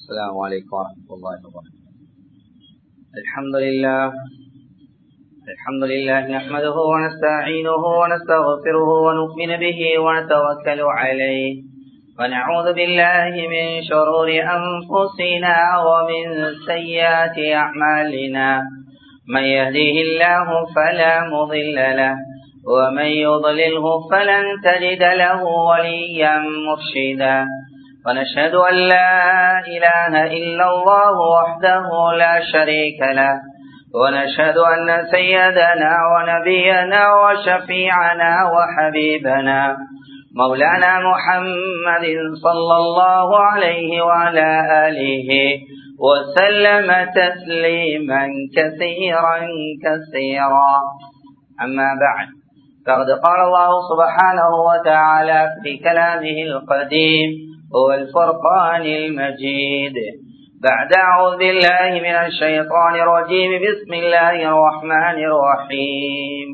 السلام عليكم ورحمة الله وبركاته الحمد لله الحمد لله نحمده ونستعينه ونستغفره ونؤمن به ونتوكل عليه ونعوذ بالله من شرور أنفسنا ومن سيئات أعمالنا من يهديه الله فلا مضل له ومن يضلله فلن تجد له وليا مرشدا ونشهد أن لا إله إلا الله وحده لا شريك له ونشهد أن سيدنا ونبينا وشفيعنا وحبيبنا مولانا محمد صلى الله عليه وعلى آله وسلم تسليما كثيرا كثيرا أما بعد فقد قال الله سبحانه وتعالى في كلامه القديم هو الفرقان المجيد بعد أعوذ بالله من الشيطان الرجيم بسم الله الرحمن الرحيم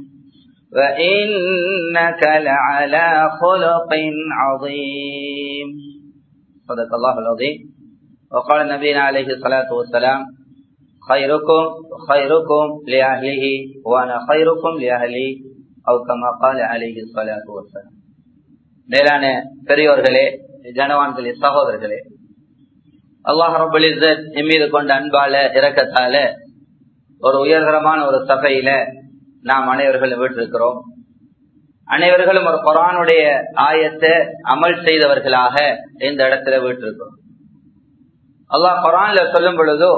وإنك لعلى خلق عظيم صدق الله العظيم وقال نبينا عليه الصلاة والسلام خيركم خيركم لأهله وأنا خيركم لأهلي أو كما قال عليه الصلاة والسلام மேலான பெரியோர்களே ஜனவான்களே சகோதரர்களே அல்லாஹ் ரபுல் இசத் எம்மீது கொண்ட அன்பால இரக்கத்தால ஒரு உயர்தரமான ஒரு சபையில நாம் அனைவர்களும் வீட்டிருக்கிறோம் அனைவர்களும் ஒரு குரானுடைய ஆயத்தை அமல் செய்தவர்களாக இந்த இடத்துல வீட்டிருக்கிறோம் அல்லாஹ் குரான்ல சொல்லும் பொழுதோ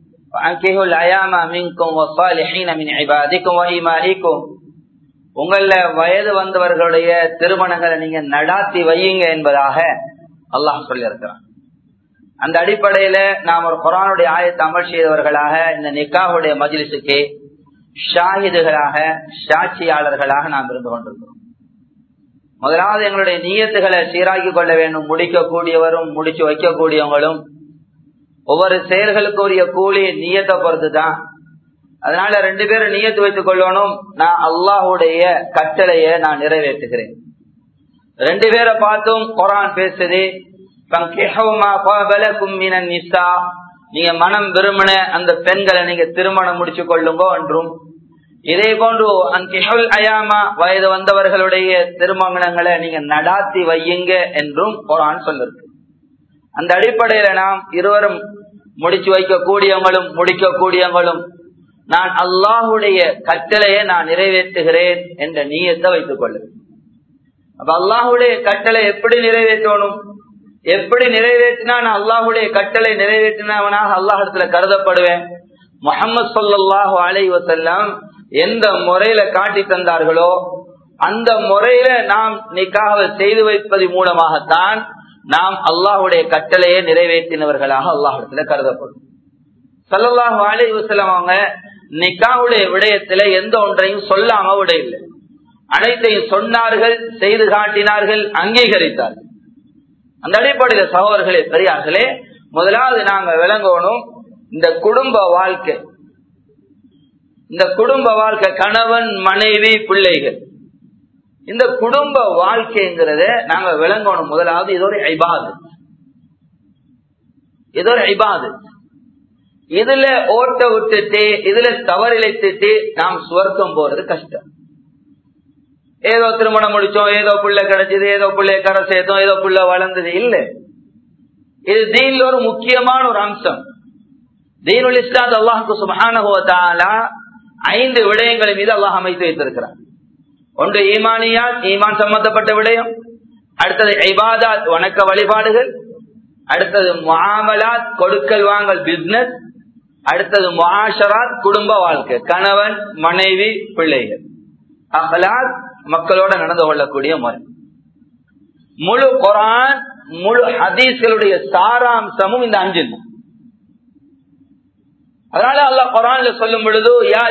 உங்கள வயது வந்தவர்களுடைய திருமணங்களை நீங்க நடாத்தி வையுங்க என்பதாக அல்லாஹ் சொல்லியிருக்கிறான் அந்த அடிப்படையில நாம் ஒரு குரானுடைய ஆயத்தை அமல் செய்தவர்களாக இந்த நிக்காவுடைய மஜிலிசுக்கு ஷாஹிதுகளாக சாட்சியாளர்களாக நாம் இருந்து கொண்டிருக்கிறோம் முதலாவது எங்களுடைய நீயத்துகளை சீராக்கி கொள்ள வேண்டும் முடிக்கக்கூடியவரும் முடிச்சு வைக்கக்கூடியவங்களும் ஒவ்வொரு செயல்களுக்குரிய கூலி நீயத்தை பொறுத்துதான் அதனால ரெண்டு பேரும் நீயத்து வைத்துக் கொள்ளணும் நான் அல்லாஹுடைய கட்டளைய நான் நிறைவேற்றுகிறேன் ரெண்டு பேரை பார்த்தும் குரான் பேசுது நீங்க மனம் விரும்பின அந்த பெண்களை நீங்க திருமணம் முடிச்சு கொள்ளுங்க என்றும் இதே போன்று அன்கிஹுல் அயாமா வயது வந்தவர்களுடைய திருமணங்களை நீங்க நடாத்தி வையுங்க என்றும் குரான் சொல்லிருக்கு அந்த அடிப்படையில நாம் இருவரும் முடிச்சு வைக்க கூடியவங்களும் முடிக்க கூடியவங்களும் நான் அல்லாஹுடைய கட்டளையை நான் நிறைவேற்றுகிறேன் என்ற நீயத்தை வைத்துக் கொள்ளு அப்ப அல்லாஹுடைய கட்டளை எப்படி நிறைவேற்றணும் எப்படி நிறைவேற்றினா நான் அல்லாஹுடைய கட்டளை நிறைவேற்றினவனாக அல்லாஹிடத்துல கருதப்படுவேன் முகமது சொல்லாஹு அலை வசல்லாம் எந்த முறையில காட்டி தந்தார்களோ அந்த முறையில நாம் நிக்காக செய்து வைப்பது மூலமாகத்தான் நாம் அல்லாஹுடைய கட்டளையை நிறைவேற்றினவர்களாக அல்லாஹிடத்துல கருதப்படும் சல்லாஹு அலை வசலம் அவங்க நிக்காவுடைய விடயத்துல எந்த ஒன்றையும் சொல்லாம விடையில்லை அனைத்தையும் சொன்னார்கள் செய்து காட்டினார்கள் அங்கீகரித்தார்கள் அந்த அடிப்படையில சகோதரர்களே பெரியார்களே முதலாவது நாங்க விளங்கணும் இந்த குடும்ப வாழ்க்கை இந்த குடும்ப வாழ்க்கை கணவன் மனைவி பிள்ளைகள் இந்த குடும்ப வாழ்க்கைங்கிறத நாங்க விளங்கணும் முதலாவது இது ஒரு ஐபாது இது ஒரு ஐபாது இதுல ஓட்ட விட்டுட்டு இதுல தவறிழைத்துட்டு நாம் சுவர்க்கம் போறது கஷ்டம் ஏதோ திருமணம் முடிச்சோம் ஏதோ புள்ள கிடைச்சது ஏதோ பிள்ளை கரை சேர்த்தோம் ஏதோ புள்ள வளர்ந்தது இல்ல இது தீன்ல ஒரு முக்கியமான ஒரு அம்சம் தீனுல் இஸ்லாத் அல்லாஹுக்கு சுபஹான ஐந்து விடயங்களை மீது அல்லாஹ் அமைத்து வைத்திருக்கிறார் ஒன்று ஈமானியாத் ஈமான் சம்பந்தப்பட்ட விடயம் அடுத்தது ஐபாதாத் வணக்க வழிபாடுகள் அடுத்தது முகாமலாத் கொடுக்கல் வாங்கல் பிசினஸ் அடுத்தது முகாஷராத் குடும்ப வாழ்க்கை கணவன் மனைவி பிள்ளைகள் அகலாத் மக்களோட நடந்து கொள்ளக்கூடிய முறை முழு குரான் முழு ஹதீஸ்களுடைய சாராம்சமும் இந்த அஞ்சு அதனால அல்லா குரான்ல சொல்லும் பொழுது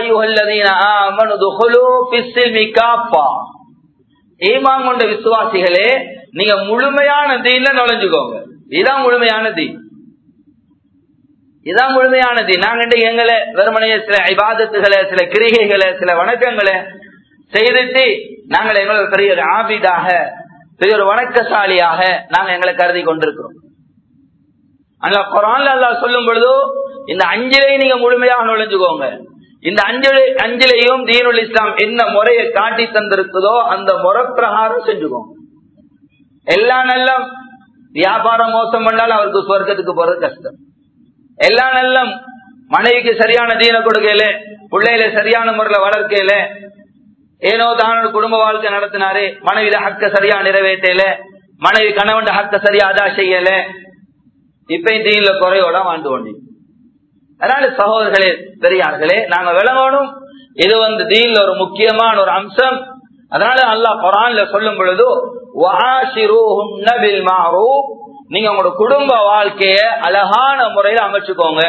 ஈமான் கொண்ட விசுவாசிகளே நீங்க முழுமையான தீன்ல நுழைஞ்சுக்கோங்க இதுதான் முழுமையான தீன் இதான் முழுமையான தீன் நாங்க எங்களை வெறுமனைய சில ஐபாதத்துகளை சில கிரிகைகளை சில வணக்கங்களை செய்துட்டு நாங்கள் எங்களை பெரிய ஒரு ஆபிதாக பெரிய ஒரு வணக்கசாலியாக நாங்கள் எங்களை கருதி கொண்டிருக்கிறோம் அல்ல குரான்ல அல்லாஹ் சொல்லும் பொழுதோ இந்த அஞ்சலையும் நீங்க முழுமையாக நுழைஞ்சுக்கோங்க இந்த அஞ்சலி அஞ்சலையும் தீனுல் இஸ்லாம் என்ன முறையை காட்டி தந்திருக்குதோ அந்த முறை பிரகாரம் செஞ்சுக்கோங்க எல்லா நல்ல வியாபாரம் மோசம் பண்ணாலும் அவருக்கு சொர்க்கத்துக்கு போறது கஷ்டம் எல்லா நல்ல மனைவிக்கு சரியான தீன கொடுக்கல பிள்ளையில சரியான முறையில வளர்க்கல ஏனோ தானோட குடும்ப வாழ்க்கை நடத்தினாரு மனைவியில ஹக்க சரியா நிறைவேற்றல மனைவி கணவன் ஹக்க சரியா அதா செய்யல இப்பயும் தீன்ல குறையோட வாழ்ந்து கொண்டி அதனால சகோதரர்களே பெரியார்களே நாங்க விளங்கணும் இது வந்து தீன்ல ஒரு முக்கியமான ஒரு அம்சம் அதனால அல்லாஹ் குரான்ல சொல்லும் பொழுது "வஆஷிரூஹுன்ன பில் மஅரூஃப்" நீங்க உங்களோட குடும்ப வாழ்க்கைய அழகான முறையில அமைச்சுக்கோங்க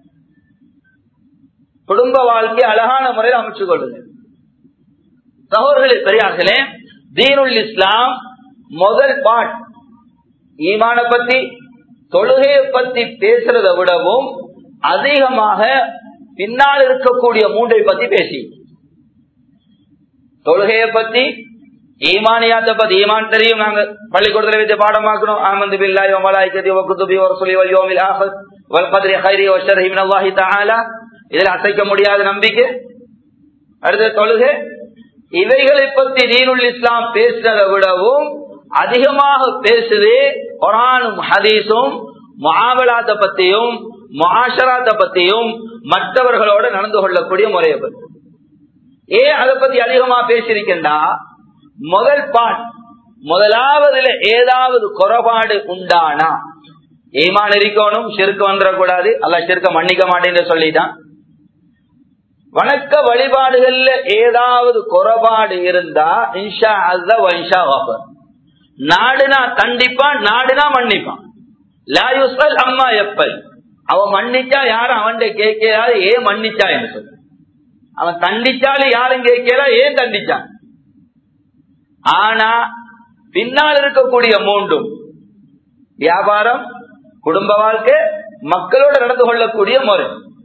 குடும்ப வாழ்க்கையை அழகான முறையில் அமைச்சுக் கொள்ளுங்க சகோதரர்களே பெரியார்களே தீனுல் இஸ்லாம் முதல் பாட் ஈமான பத்தி தொழுகையை பத்தி பேசுறத விடவும் அதிகமாக பின்னால் இருக்கக்கூடிய மூன்றை பத்தி பேசி தொழுகையை பத்தி ஈமானியாத்த பத்தி ஈமான் தெரியும் நாங்க பள்ளிக்கூடத்துல வச்சு பாடமாக்கணும் ஆமந்து பில்லாஹி வ மலாயிகத்தி வ குதுபி வ ரசூலி வல் யௌமில் ஆഖിർ வல் கத்ரி ഖൈരി வ ஷர்ரி மின் அல்லாஹி தஆலா இதுல அசைக்க முடியாத நம்பிக்கை அடுத்த தொழுகை இவைகளை பத்தி தீனுல் இஸ்லாம் பேசுறதை விடவும் அதிகமாக பேசுது குரானும் ஹதீஸும் முஆமலாத்த பத்தியும் முஆஷராத்த பத்தியும் மற்றவர்களோட நடந்து கொள்ளக்கூடிய முறையை பத்தி ஏன் அதை பத்தி அதிகமா பேசியிருக்கேன்டா முதல் பாட் முதலாவதுல ஏதாவது குறைபாடு உண்டானா ஈமான் இருக்கணும் சிறுக்கு வந்துடக்கூடாது அல்ல சிறுக்க மன்னிக்க மாட்டேன்னு சொல்லிட்டான் வணக்க வழிபாடுகள்ல ஏதாவது குறைபாடு இருந்தா இன்ஷா அல்ல வன்ஷா வாபர் நாடுனா கண்டிப்பான் நாடுனா மன்னிப்பான் லாயுசல் அம்மா எப்பல் அவன் மன்னிச்சா யாரும் அவன் கேட்கிறாரு ஏன் மன்னிச்சா என்று சொல்லு அவன் தண்டிச்சாலும் யாரும் கேட்கிறா ஏன் தண்டிச்சான் ஆனா பின்னால் இருக்கக்கூடிய மூன்றும் வியாபாரம் குடும்ப வாழ்க்கை மக்களோட நடந்து கொள்ளக்கூடிய முறை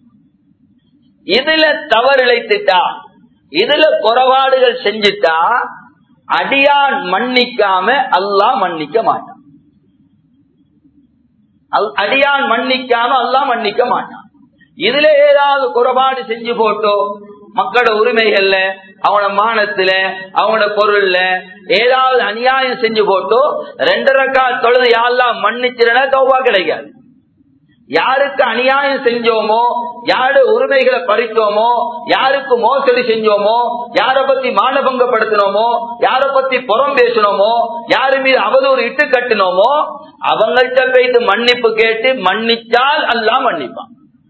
இதுல தவறு இழைத்துட்டா இதுல குறைபாடுகள் செஞ்சுட்டா அடியான் மன்னிக்காம அல்லாஹ் மன்னிக்க மாட்டான் அல்- அடியான் மன்னிக்காம அல்லாஹ் மன்னிக்க மாட்டான் இதுல ஏதாவது குறைபாடு செஞ்சு போட்டோ மக்களோட உரிமைகள்ல அவனோட மானத்துல அவனோட பொருள்ல ஏதாவது அநியாயம் செஞ்சு போட்டோ ரெண்டரை கால் தொழுது யாரெல்லாம் மன்னிச்சிருந்தா தௌபா கிடைக்காது யாருக்கு அநியாயம் செஞ்சோமோ யாரு உரிமைகளை பறித்தோமோ யாருக்கு மோசடி செஞ்சோமோ யார பத்தி மானபங்கப்படுத்தினோமோ யார பத்தி புறம் பேசினோமோ யாரு மீது அவதூறு இட்டு கட்டினோமோ அவங்கள்ட்ட போயிட்டு மன்னிப்பு கேட்டு மன்னிச்சால் அல்லாஹ் மன்னிப்பான்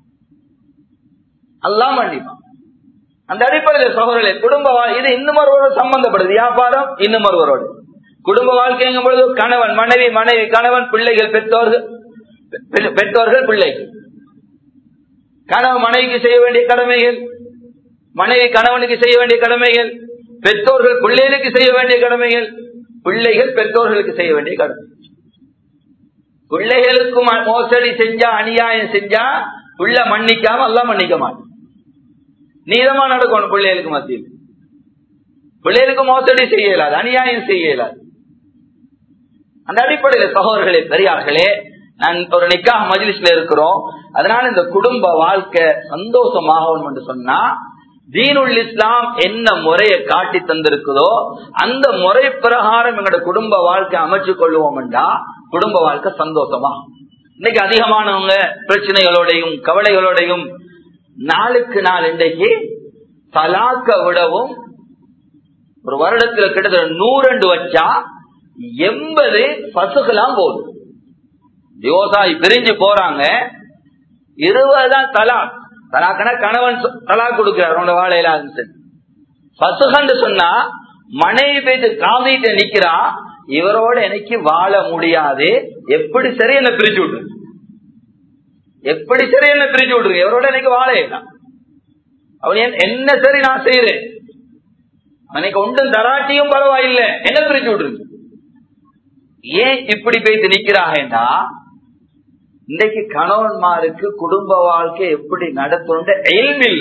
அல்லாஹ் மன்னிப்பான் அந்த அடிப்படையில் சகோதரர்களே குடும்ப வா- இது இன்னும் ஒருவரோட சம்பந்தப்படுது வியாபாரம் இன்னும் ஒருவரோடு குடும்ப வாழ்க்கைங்கும் பொழுது கணவன் மனைவி மனைவி கணவன் பிள்ளைகள் பெற்றோர்கள் பெ- பெற்றோர்கள் பிள்ளைகள் கணவன் மனைவிக்கு செய்ய வேண்டிய கடமைகள் மனைவி கணவனுக்கு செய்ய வேண்டிய கடமைகள் பெற்றோர்கள் பிள்ளைகளுக்கு செய்ய வேண்டிய கடமைகள் பிள்ளைகள் பெற்றோர்களுக்கு செய்ய வேண்டிய கடமை பிள்ளைகளுக்கு ம- மோசடி செஞ்சா அநியாயம் செஞ்சா புள்ள மன்னிக்காம எல்லாம் மன்னிக்க மாட்டான் நீதமா நடக்கணும் பிள்ளைகளுக்கு மத்தியில் பிள்ளைகளுக்கு மோசடி செய்ய இயலாது அநியாயம் செய்ய இயலாது அந்த அடிப்படையில் சகோதரர்களே பெரியார்களே நான் ஒரு நிக்காஹ் மஜ்லிஸ்ல இருக்கிறோம் அதனால இந்த குடும்ப வாழ்க்கை சந்தோஷமாகணும் என்று சொன்னா தீனுல் இஸ்லாம் என்ன முறையை காட்டி தந்திருக்குதோ அந்த முறை பிரகாரம் எங்களோட குடும்ப வாழ்க்கை அமைச்சு கொள்வோம் என்றா குடும்ப வாழ்க்கை சந்தோஷமா இன்னைக்கு அதிகமானவங்க பிரச்சனைகளோடையும் கவலைகளோடையும் நாளுக்கு நாள் இன்றைக்கு தலாக்க விடவும் ஒரு வருடத்துல கிட்டத்தட்ட நூறண்டு வச்சா எண்பது பசுகளாம் போகுது விவசாயி பிரிஞ்சு போறாங்க இருபது தான் தலாக் தலாக்கனா கணவன் சொ- தலாக் கொடுக்கிறார் உன்னோட வாழையில பசுகன்னு சொன்னா மனைவி பேச்சு காமிட்டு நிக்கிறா இவரோட எனக்கு வாழ முடியாது எப்படி சரி என்ன பிரிச்சு விட்டு எப்படி சரி என்ன பிரிச்சு விட்டுருக்கு இவரோட எனக்கு வாழ இயலாம். அவன் என்- என்ன சரி நான் செய்யறேன் எனக்கு ஒன்றும் தராட்டியும் பரவாயில்லை என்ன பிரிச்சு விட்டுருக்கு ஏன் இப்படி போயிட்டு நிக்கிறாங்கன்னா இன்றைக்கு கணவன்மாருக்கு குடும்ப வாழ்க்கை எப்படி நடத்தணுன்ற எல்மில்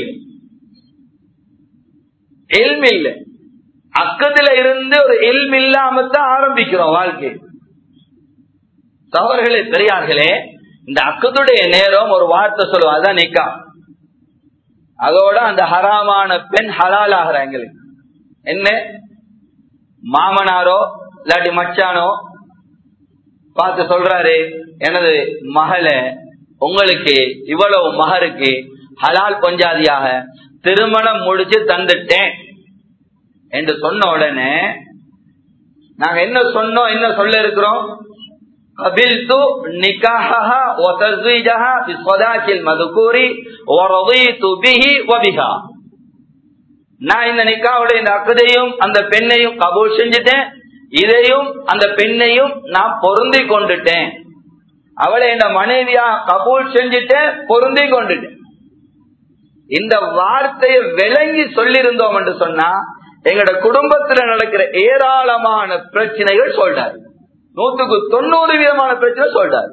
எல்மில்ல அக்கத்துல இருந்து ஒரு எல்மில்லாம தான் ஆரம்பிக்கிறோம் வாழ்க்கை தவறுகளே பெரியார்களே இந்த அக்குதுடைய நேரம் ஒரு வார்த்தை சொல்லுவோம் அதான் நிக்கா அதோட அந்த ஹராமான பெண் ஹலால் ஆகிற எங்களுக்கு என்ன மாமனாரோ இல்லாட்டி மச்சானோ பார்த்து சொல்றாரு எனது மகளை உங்களுக்கு இவ்வளவு மகருக்கு ஹலால் பஞ்சாதியாக திருமணம் முடிச்சு தந்துட்டேன் என்று சொன்ன உடனே நாங்க என்ன சொன்னோம் என்ன சொல்ல இருக்கிறோம் قبلت نكاحها وتزويجها بصداق المذكور ورضيت به وبها நான் இந்த நிக்காவுடைய இந்த அக்கதையும் அந்த பெண்ணையும் கபூல் செஞ்சுட்டேன் இதையும் அந்த பெண்ணையும் நான் பொருந்தி கொண்டுட்டேன் அவளை இந்த மனைவியா கபூல் செஞ்சுட்டேன் பொருந்தி கொண்டுட்டேன் இந்த வார்த்தையை விளங்கி சொல்லியிருந்தோம் என்று சொன்னா எங்களோட குடும்பத்துல நடக்கிற ஏராளமான பிரச்சனைகள் சொல்றாரு நூத்துக்கு தொண்ணூறு விதமான பிரச்சனை சொல்றாரு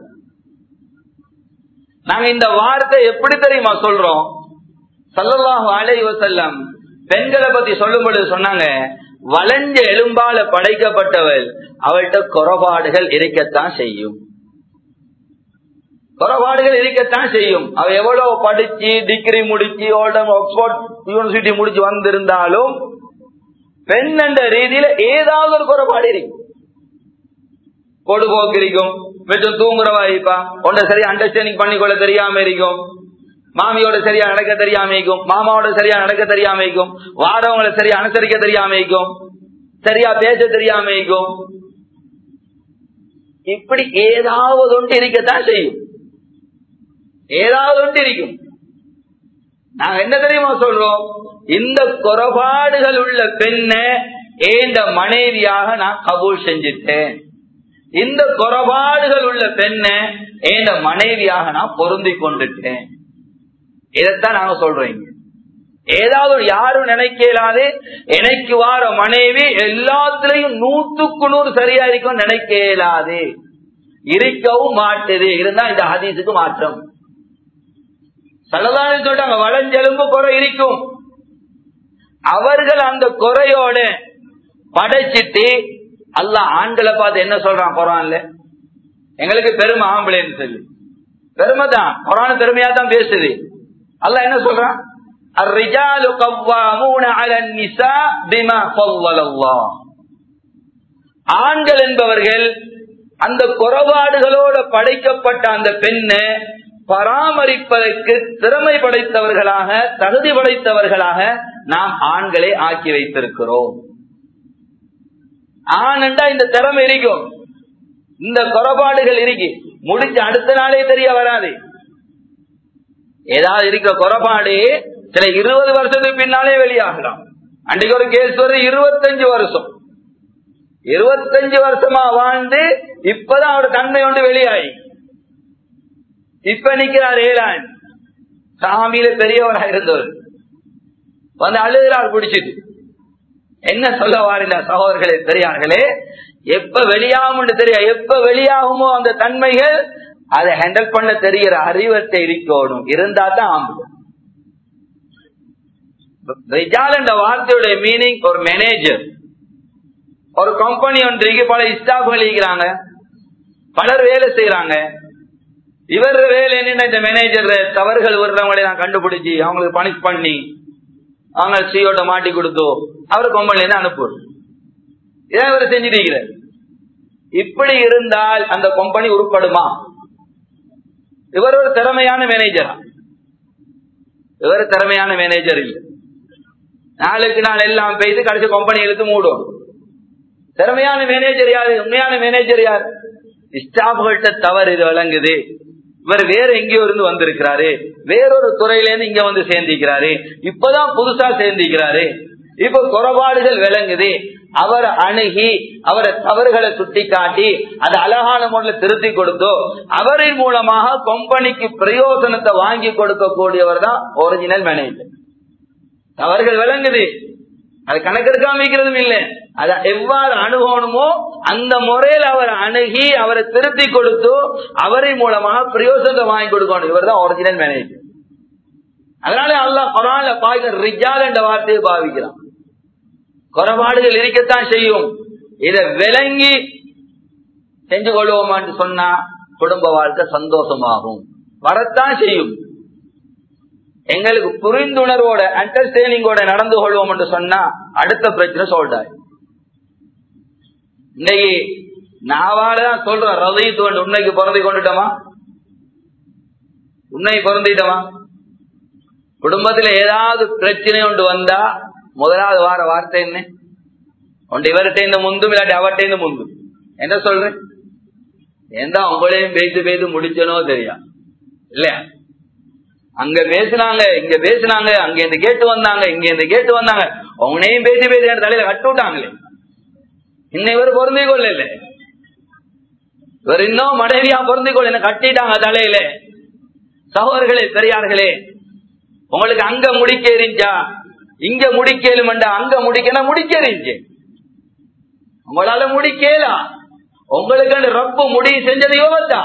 நாங்க இந்த வார்த்தை எப்படி தெரியுமா சொல்றோம் சல்லல்லாஹு அலைஹி வஸல்லம் பெண்களை பத்தி சொல்லும் பொழுது சொன்னாங்க வளைஞ்ச எலும்பால படைக்கப்பட்டவள் அவள்கிட்ட குறைபாடுகள் இருக்கத்தான் செய்யும் குறைபாடுகள் இருக்கத்தான் செய்யும் அவ எவ்வளவு படிச்சு டிகிரி முடிச்சு ஓல்டம் ஆக்ஸ்போர்ட் யூனிவர்சிட்டி முடிச்சு வந்திருந்தாலும் பெண் என்ற ரீதியில ஏதாவது ஒரு குறைபாடு இருக்கும் பொடுபோக்கு இருக்கும் கொஞ்சம் தூங்குறவா இருப்பா உன்னை சரியா அண்டர்ஸ்டாண்டிங் பண்ணிக்கொள்ள தெரியாம இருக்கும் மாமியோட சரியா நடக்க தெரியாம இருக்கும் மாமாவோட சரியா நடக்க தெரியாம இருக்கும் வாரவங்களை சரியா அனுசரிக்க தெரியாம இருக்கும் சரியா பேச தெரியாம இருக்கும் இப்படி ஏதாவது ஒன்று இருக்கத்தான் செய்யும் ஏதாவது ஒன்று இருக்கும் நாங்க என்ன தெரியுமா சொல்றோம் இந்த குறைபாடுகள் உள்ள பெண்ணை ஏந்த மனைவியாக நான் கபூல் செஞ்சுட்டேன் இந்த குறைபாடுகள் உள்ள பெண்ணை ஏந்த மனைவியாக நான் பொருந்தி கொண்டுட்டேன் இதைத்தான் நாங்க சொல்றோம் ஏதாவது யாரும் நினைக்கலாது எனக்கு வார மனைவி எல்லாத்துலயும் நூத்துக்கு நூறு சரியா இருக்கும் நினைக்க இயலாது இருக்கவும் மாட்டுது இருந்தா இந்த ஹதீஸுக்கு மாற்றம் சலதான சொல்றாங்க வளஞ்செலும்பு குறை இருக்கும் அவர்கள் அந்த குறையோட படைச்சிட்டு அல்ல ஆண்களை பார்த்து என்ன சொல்றான் குரான்ல எங்களுக்கு பெருமை ஆம்பளைன்னு சொல்லி பெருமை தான் குரான் பெருமையா தான் பேசுது அல்ல என்ன சொல்றான் الرجال قوامون على النساء بما فضل الله ஆண்கள் என்பவர்கள் அந்த குறைபாடுகளோட படைக்கப்பட்ட அந்த பெண்ணை பராமரிப்பதற்கு திறமை படைத்தவர்களாக தகுதி படைத்தவர்களாக நாம் ஆண்களை ஆக்கி வைத்திருக்கிறோம் ஆனண்டா இந்த திறமை இருக்கும் இந்த குறைபாடுகள் இருக்கு முடிஞ்ச அடுத்த நாளே தெரிய வராது ஏதாவது இருக்கிற குறைபாடு சில இருபது வருஷத்துக்கு பின்னாலே வெளியாகலாம் அன்றைக்கு ஒரு கேஸ் வருது இருபத்தஞ்சு வருஷம் இருபத்தஞ்சு வருஷமா வாழ்ந்து இப்பதான் அவர் தன்மை ஒன்று வெளியாகி இப்ப நிக்கிறார் ஏலான் சாமியில பெரியவரா இருந்தவர் வந்து அழுகிறார் பிடிச்சிட்டு என்ன சொல்ல வாரில சகோதரர்களே பெரியார்களே எப்ப வெளியாகும் தெரியா எப்ப வெளியாகுமோ அந்த தன்மைகள் அதை ஹேண்டில் பண்ண தெரிகிற அறிவத்தை இருக்கணும் இருந்தா தான் ஆம்பளை ரிஜால் என்ற வார்த்தையுடைய மீனிங் ஒரு மேனேஜர் ஒரு கம்பெனி ஒன்றைக்கு பல ஸ்டாஃப்கள் இருக்கிறாங்க பலர் வேலை செய்யறாங்க இவர் வேலை என்ன இந்த மேனேஜர் தவறுகள் வர்றவங்களை நான் கண்டுபிடிச்சு அவங்களுக்கு பனிஷ் பண்ணி அவங்க சிஓட்ட மாட்டி கொடுத்தோ அவர் கம்பெனில இருந்து அனுப்புவார் இதான் இவர் செஞ்சிருக்கிற இப்படி இருந்தால் அந்த கம்பெனி உருப்படுமா இவர் ஒரு திறமையான மேனேஜரா இவர் திறமையான மேனேஜர் இல்லை நாளுக்கு நாள் எல்லாம் பெய்து கடைசி கம்பெனி இழுத்து மூடும் திறமையான மேனேஜர் யாரு உண்மையான மேனேஜர் யார் ஸ்டாஃப்கள்கிட்ட தவறு இது வழங்குது இவர் வேற எங்கேயோ இருந்து வந்திருக்கிறாரு வேறொரு துறையில இருந்து இங்க வந்து சேர்ந்திருக்கிறாரு இப்பதான் புதுசா சேர்ந்திருக்கிறாரு இப்ப குறைபாடுகள் விளங்குது அவரை அணுகி அவரை தவறுகளை சுட்டி காட்டி அது அழகான முறையில் திருத்தி கொடுத்தோ அவரின் மூலமாக கம்பெனிக்கு பிரயோஜனத்தை வாங்கி கொடுக்கக்கூடியவர் தான் ஒரிஜினல் மேனேஜர் தவறுகள் விளங்குது அது கணக்கெடுக்காம வைக்கிறதும் இல்லை அத எவ்வாறு அணுகணுமோ அந்த முறையில் அவர் அணுகி அவரை திருத்தி கொடுத்து அவரின் மூலமாக பிரயோஜனத்தை வாங்கி கொடுக்கணும் இவர் தான் ஒரிஜினல் மேனேஜர் அதனால அல்லா குரான்ல பாய்க்க ரிஜால் என்ற வார்த்தையை பாவிக்கிறான் குறைபாடுகள் இருக்கத்தான் செய்யும் இதை விளங்கி செஞ்சு கொள்வோமான்னு சொன்னா குடும்ப வாழ்க்கை சந்தோஷமாகும் வரத்தான் செய்யும் எங்களுக்கு புரிந்துணர்வோட அண்டர்ஸ்டாண்டிங்கோட நடந்து கொள்வோம் என்று சொன்னா அடுத்த பிரச்சனை சொல்றாய் இன்னைக்கு நாவாலதான் சொல்றேன் ரதைத்து கொண்டு உன்னைக்கு பிறந்து கொண்டுட்டோமா உன்னை பிறந்துட்டோமா குடும்பத்துல ஏதாவது பிரச்சனை ஒன்று வந்தா முதலாவது வார வார்த்தை என்ன ஒன்று இவர்கிட்ட இந்த முந்தும் இல்லாட்டி அவர்கிட்ட இந்த முந்தும் என்ன சொல்றேன் ஏந்தா உங்களையும் பேசி பேசி முடிச்சனோ தெரியா இல்லையா அங்க பேசினாங்க இங்க பேசினாங்க அங்க இருந்து கேட்டு வந்தாங்க இங்க இருந்து கேட்டு வந்தாங்க உங்களையும் பேசி பேசி என் தலையில கட்டு விட்டாங்களே இன்னும் இவர் பொருந்தி கொள்ள இவர் இன்னும் மனைவியா பொருந்தி கொள்ள என்ன கட்டிட்டாங்க தலையில சகோதரர்களே பெரியார்களே உங்களுக்கு அங்க முடிக்க எரிஞ்சா இங்க முடிக்கலுமெண்டா அங்க முடிக்கணும் முடிக்க எரிஞ்சு உங்களால முடிக்கலாம் உங்களுக்கு அந்த ரப்பு முடிவு செஞ்சது யோகத்தான்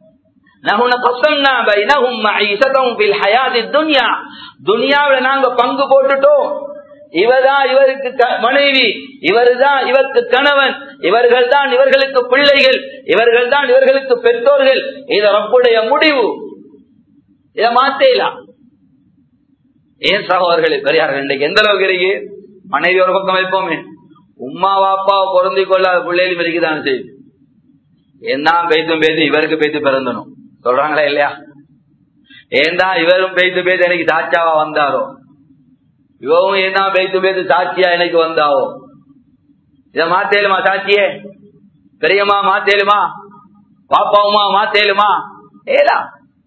துனியாவில நாங்க பங்கு போட்டுட்டோம் இவர்தான் இவருக்கு மனைவி இவர்தான் இவருக்கு கணவன் இவர்கள் தான் இவர்களுக்கு பிள்ளைகள் இவர்கள் தான் இவர்களுக்கு பெற்றோர்கள் இது ரப்புடைய முடிவு இதை மாத்தலாம் ஏன் சகோதரர்களே பெரியார்கள் இன்றைக்கு எந்த அளவுக்கு இருக்கு மனைவி ஒரு பக்கம் வைப்போமே உமா வாப்பாவை பொருந்தி கொள்ளாத பிள்ளைகளும் இருக்குதான் செய்யுது என்ன பேத்தும் பேத்து இவருக்கு பேத்து பிறந்தனும் சொல்றாங்களா இல்லையா ஏண்டா இவரும் பேத்து பேத்து எனக்கு சாட்சியாவா வந்தாரோ இவரும் என்ன பேத்து பேத்து சாட்சியா எனக்கு வந்தாவோ இத மாத்தேலுமா சாட்சியே பெரியம்மா மாத்தேலுமா பாப்பாவுமா மாத்தேலுமா ஏதா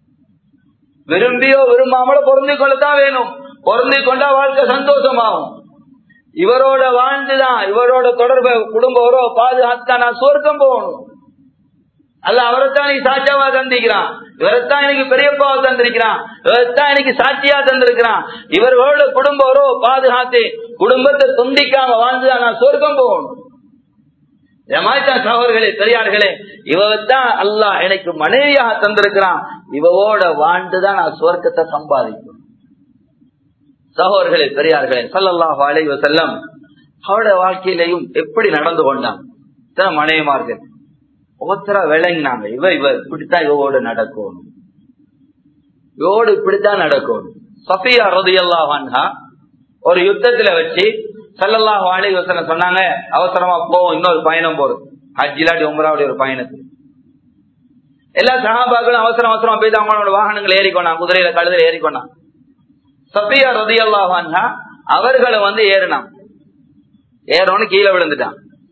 விரும்பியோ விரும்பாமலோ பொருந்தி கொள்ளத்தான் வேணும் பொருந்தி கொண்டா வாழ்க்கை சந்தோஷமாகும் இவரோட வாழ்ந்துதான் இவரோட தொடர்பு குடும்ப உறவை பாதுகாத்து நான் சொர்க்கம் போகணும் அல்ல அவரைத்தான் நீ சாட்சியாவா தந்திக்கிறான் இவரைத்தான் எனக்கு பெரியப்பாவை தந்திருக்கிறான் இவரைத்தான் எனக்கு சாட்சியா தந்திருக்கிறான் இவர்களோட குடும்ப உறவை பாதுகாத்து குடும்பத்தை துண்டிக்காம வாழ்ந்துதான் நான் சொர்க்கம் போகணும் ஜமாய்தான் சகோதர்களே பெரியார்களே இவத்தான் அல்லாஹ் எனக்கு மனைவியாக தந்திருக்கிறான் இவவோட வாழ்ந்துதான் நான் சுவர்க்கத்தை சம்பாதிக்கும் சகோதர்களே பெரியார்களே சல்லல்லாஹு அலைவ செல்லம் அவருடைய வாழ்க்கையிலையும் எப்படி நடந்து கொண்டான் இத்தனை மனைவிமார்கள் ஒவ்வொருத்தரா விளங்கினாங்க இவ இவ இப்படித்தான் இவோடு நடக்கும் இவோடு இப்படித்தான் நடக்கும் சஃபியா ரதியல்லாஹா ஒரு யுத்தத்துல வச்சு சல்லல்லாஹு அலைஹி வஸல்லம் சொன்னாங்க அவசரமா போவோம் இன்னொரு பயணம் போறது ஹஜ் இல்லாட்டி உம்ராவுடைய ஒரு பயணத்துக்கு எல்லா சகாபாக்களும் அவசரம் அவசரமா போய் அவங்களோட வாகனங்கள் ஏறிக்கொண்டான் குதிரையில கழுதையில ஏறிக்கொண்டான் சஃபியா ரதியல்லாஹா அவர்களை வந்து ஏறினான் ஏறோன்னு கீழே விழுந்துட்டான்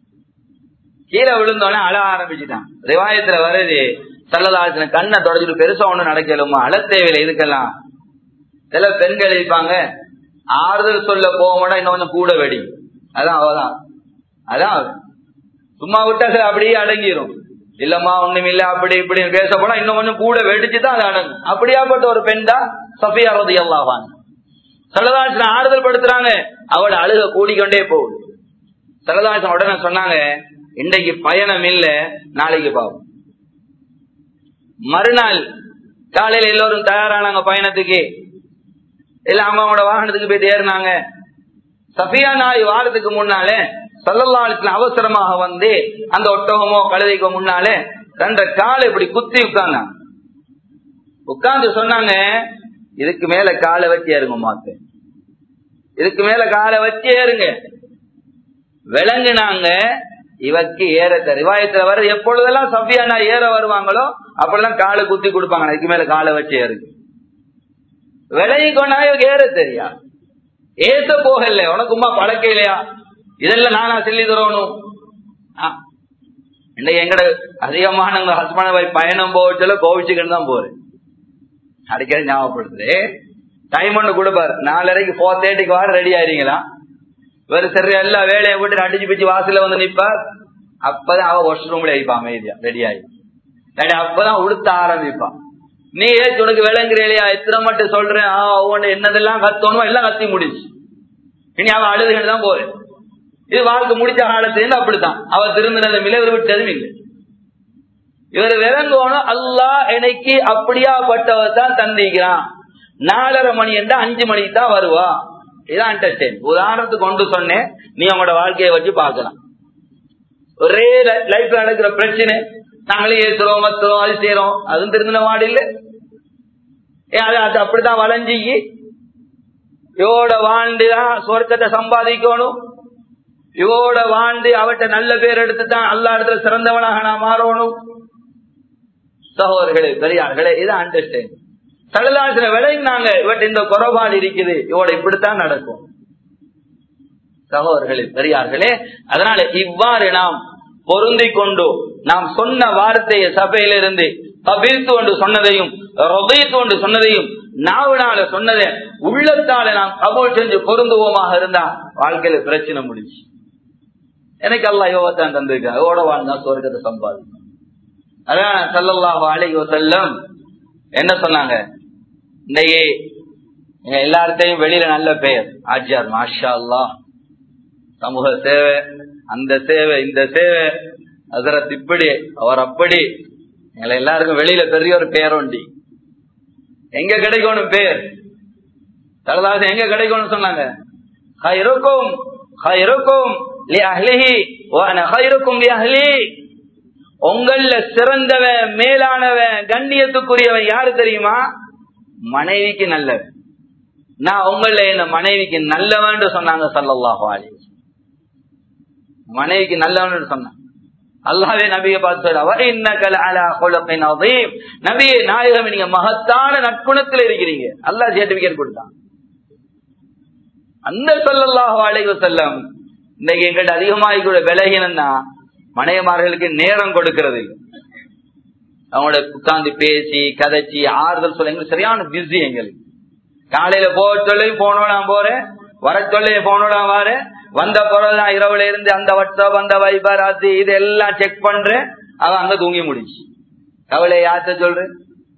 கீழே விழுந்தோடனே அழ ஆரம்பிச்சுட்டான் ரிவாயத்துல வருது சல்லதாசன கண்ணை தொடச்சிட்டு பெருசா ஒண்ணு நடக்கலுமா அழ தேவையில்லை இதுக்கெல்லாம் சில பெண்கள் இருப்பாங்க ஆறுதல் சொல்ல போக இன்னும் கொஞ்சம் கூட வெடி அதான் அவதான் அதான் சும்மா விட்டா சரி அப்படியே அடங்கிரும் இல்லம்மா ஒண்ணும் இல்ல அப்படி இப்படி பேச போனா இன்னும் கொஞ்சம் கூட வெடிச்சுதான் அது அடங்கும் அப்படியாப்பட்ட ஒரு பெண் தான் சஃபியா ரதி அல்லாவான் சல்லதாசன ஆறுதல் படுத்துறாங்க அவள அழுக கூடிக்கொண்டே போகுது சல்லதாசன் உடனே சொன்னாங்க இன்றைக்கு பயணம் இல்ல நாளைக்கு பாவம் மறுநாள் காலையில எல்லோரும் தயாரானாங்க பயணத்துக்கு இல்ல அவங்களோட வாகனத்துக்கு போயிட்டு ஏறினாங்க சஃபியா நாய் வாரத்துக்கு முன்னாலே சல்லல்லாத்துல அவசரமாக வந்து அந்த ஒட்டகமோ கழுதைக்கோ முன்னாலே ரெண்ட காலை இப்படி குத்தி உட்கார்ந்தாங்க உட்கார்ந்து சொன்னாங்க இதுக்கு மேல காலை வச்சு ஏறுங்க மாத்து இதுக்கு மேல காலை வச்சு ஏறுங்க விளங்குனாங்க இவக்கு ஏற ரிவாயத்துல வர எப்பொழுதெல்லாம் சஃபியானா ஏற வருவாங்களோ அப்பெல்லாம் காலை குத்தி கொடுப்பாங்க இதுக்கு மேல காலை வச்சு ஏறுங்க விலகி கொண்டா இவங்க ஏற தெரியா ஏச போகல உனக்குமா பழக்க இல்லையா இதெல்லாம் நானா சொல்லி தரணும் இன்னைக்கு எங்கட அதிகமான ஹஸ்பண்ட் வைஃப் பயணம் போச்சுல கோவிச்சுக்கிட்டு தான் போறேன் அடிக்கடி ஞாபகப்படுத்துது டைம் ஒண்ணு கொடுப்பாரு நாலரைக்கு போர் தேர்ட்டிக்கு வாரம் ரெடி ஆயிருங்களா இவர் சரி எல்லா வேலையை விட்டு அடிச்சு பிச்சு வாசல்ல வந்து நிப்பார் அப்பதான் அவ வாஷ் ரூம்ல ஆயிப்பா அமைதியா ரெடி ஆகி அப்பதான் உடுத்த ஆரம்பிப்பான் நீ ஏச்சு உனக்கு விளங்குறியா எத்தனை மட்டும் சொல்றேன் ஒவ்வொன்று என்னதெல்லாம் கத்தணுமோ எல்லாம் கத்தி முடிச்சு இனி அவன் அழுதுகிட்டு தான் போறேன் இது வாழ்க்கை முடிச்ச காலத்துல அப்படித்தான் அவர் திரும்பினது இல்லை இவர் விட்டதும் இல்லை இவர் விளங்கணும் அல்லா எனக்கு அப்படியாப்பட்டவர் தான் தந்திக்கிறான் நாலரை மணி என்றா அஞ்சு மணிக்கு தான் வருவா இதான் அண்டர்ஸ்டாண்ட் உதாரணத்துக்கு கொண்டு சொன்னேன் நீ உங்களோட வாழ்க்கையை வச்சு பார்க்கலாம் ஒரே லைஃப்ல நடக்கிற பிரச்சனை நாங்களே ஏத்துறோம் மத்துறோம் அது செய்யறோம் அதுவும் திருந்தின மாடு இல்ல ஏன் அது அது அப்படித்தான் வளைஞ்சி இவோட வாழ்ந்துதான் சொர்க்கத்தை சம்பாதிக்கணும் இவோட வாழ்ந்து அவட்ட நல்ல பேர் எடுத்து தான் அல்லா இடத்துல சிறந்தவனாக நான் மாறணும் சகோதரர்களே பெரியார்களே இது அண்டர்ஸ்டாண்ட் சடலாசிர விளையினாங்க இவட்ட இந்த குறைபாடு இருக்குது இவோட இப்படித்தான் நடக்கும் சகோதரர்களே பெரியார்களே அதனால இவ்வாறு நாம் பொருந்தி கொண்டு நாம் சொன்ன வார்த்தையை சபையிலிருந்து கபிழ்த்து கொண்டு சொன்னதையும் ரொதைத்து கொண்டு சொன்னதையும் நாவினால சொன்னதை உள்ளத்தால நாம் கபோல் செஞ்சு பொருந்துவோமாக இருந்தா வாழ்க்கையில பிரச்சனை முடிச்சு எனக்கு அல்லா யோகத்தான் தந்திருக்கேன் ஓட வாழ்ந்தா சொர்க்கத்தை சம்பாதிக்கும் அதான் சல்லல்லாஹு அலைஹி வஸல்லம் என்ன சொன்னாங்க இன்னைக்கு எங்க எல்லார்த்தையும் வெளியில நல்ல பெயர் ஆஜியார் மாஷா அல்லாஹ் சமூக சேவை அந்த சேவை இந்த சேவை அதரத் இப்படி அவர் அப்படி எங்களை எல்லாருக்கும் வெளியில பெரிய ஒரு பெயர் உண்டி எங்க கிடைக்கணும் பேர் தலதாசன் எங்க கிடைக்கணும் சொன்னாங்க ஹைருக்கும் ஹைருக்கும் லி அஹ்லிஹி வ அன ஹைருக்கும் லி அஹ்லி உங்கள சிறந்தவன் மேலானவன் கண்ணியத்துக்குரியவன் யாரு தெரியுமா மனைவிக்கு நல்லவன் நான் உங்கள என்ன மனைவிக்கு நல்லவன் சொன்னாங்க சல்லல்லாஹு அலைஹி மனைவிக்கு நல்லவன் சொன்னாங்க அல்லாவே நபியை பார்த்து நபியை நாயகம் நீங்க மகத்தான நற்குணத்தில் இருக்கிறீங்க அல்லா சர்டிபிகேட் கொடுத்தான் அந்த சொல்லல்லாஹு அலைஹி வஸல்லம் இன்னைக்கு எங்கள்கிட்ட அதிகமாக கூட விலகினா மனைவிமார்களுக்கு நேரம் கொடுக்கிறது இல்லை அவங்களோட உட்கார்ந்து பேசி கதைச்சி ஆறுதல் சொல்ல எங்களுக்கு சரியான பிஸி எங்களுக்கு காலையில போக சொல்லி போனோட நான் போறேன் வர சொல்லி போனோட வரேன் வந்த பிறகுதான் இரவுல இருந்து அந்த வாட்ஸ்அப் அந்த வைபர் அது இது எல்லாம் செக் பண்றேன் அவன் அங்க தூங்கி முடிச்சு கவலை யார்த்த சொல்றேன்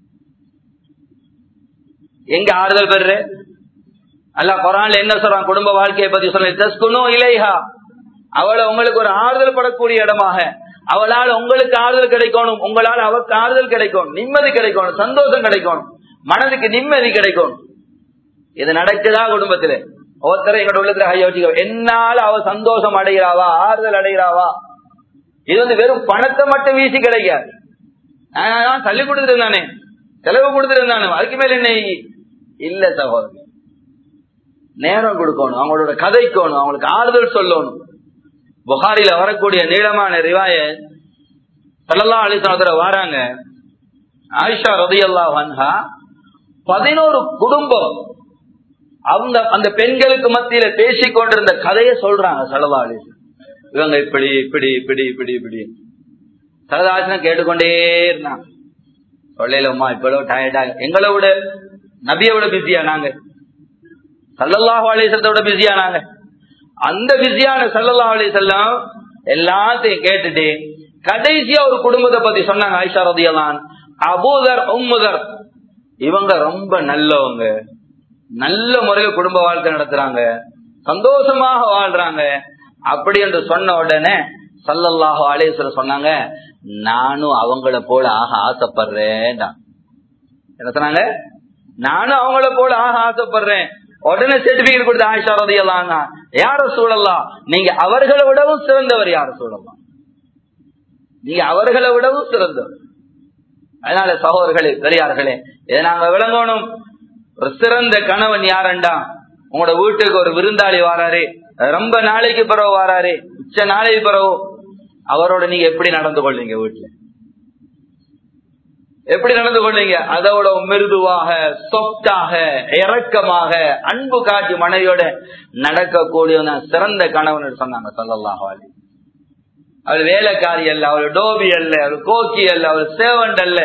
எங்க ஆறுதல் பெற அல்ல குரான்ல என்ன சொல்றான் குடும்ப வாழ்க்கையை பத்தி சொல்ல இலைஹா அவளை உங்களுக்கு ஒரு ஆறுதல் படக்கூடிய இடமாக அவளால் உங்களுக்கு ஆறுதல் கிடைக்கணும் உங்களால் அவருக்கு ஆறுதல் கிடைக்கணும் நிம்மதி கிடைக்கணும் சந்தோஷம் கிடைக்கணும் மனதுக்கு நிம்மதி கிடைக்கணும் இது நடக்குதா குடும்பத்துல ஒருத்தரை எங்களோட உள்ளத்துல யோசிக்க என்னால அவ சந்தோஷம் அடைகிறாவா ஆறுதல் அடைகிறாவா இது வந்து வெறும் பணத்தை மட்டும் வீசி கிடைக்காது தள்ளி கொடுத்துருந்தானே செலவு கொடுத்துருந்தானே அதுக்கு மேல என்ன இல்ல சகோதரி நேரம் கொடுக்கணும் அவங்களோட கதைக்கணும் அவங்களுக்கு ஆறுதல் சொல்லணும் புகாரில வரக்கூடிய நீளமான ரிவாய சல்லா அலிசனத்துல வராங்க ஆயிஷா ரதியல்லா வன்ஹா பதினோரு குடும்பம் அவங்க அந்த பெண்களுக்கு மத்தியில பேசிக் கொண்டிருந்த கதையை சொல்றாங்க சல்லா அலிசன் இவங்க இப்படி இப்படி இப்படி இப்படி இப்படி சரதாசனம் கேட்டுக்கொண்டே இருந்தாங்க சொல்லலம்மா இப்ப டயர்டா எங்களை விட நபியை விட பிஸியா நாங்க சல்லல்லாஹு அலிசத்தை விட பிஸியா நாங்க அந்த பிஸியான சல்லல்லா அலி செல்லம் எல்லாத்தையும் கேட்டுட்டு கடைசியா ஒரு குடும்பத்தை பத்தி சொன்னாங்க ஐஷா ரதியலான் அபூதர் உம்முதர் இவங்க ரொம்ப நல்லவங்க நல்ல முறையில் குடும்ப வாழ்க்கை நடத்துறாங்க சந்தோஷமாக வாழ்றாங்க அப்படி என்று சொன்ன உடனே சல்லல்லாஹு அலேஸ்வரர் சொன்னாங்க நானும் அவங்கள போல ஆக ஆசைப்படுறேன் என்ன சொன்னாங்க நானும் அவங்கள போல ஆக ஆசைப்படுறேன் உடனே சர்டிபிகேட் கொடுத்து ஆயிஷா ரதியல்லாங்க யார சூழலாம் நீங்க அவர்களை விடவும் சிறந்தவர் யார சூழலாம் நீங்க அவர்களை விடவும் சிறந்தவர் அதனால சகோதரர்களே பெரியார்களே இதை நாங்க விளங்கணும் ஒரு சிறந்த கணவன் யாரண்டா உங்களோட வீட்டுக்கு ஒரு விருந்தாளி வாராரு ரொம்ப நாளைக்கு பிறகு வாராரு உச்ச நாளைக்கு பிறகு அவரோட நீங்க எப்படி நடந்து கொள்வீங்க வீட்டுல எப்படி நடந்து கொள்வீங்க அதோட மிருதுவாக சொப்டாக இறக்கமாக அன்பு காட்சி மனைவியோட நடக்கக்கூடிய சிறந்த கணவன் சொன்னாங்க சொல்லலாம் அவள் வேலைக்காரி அல்ல அவள் டோபி அல்ல அவள் கோக்கி அல்ல அவள் சேவண்ட் அல்ல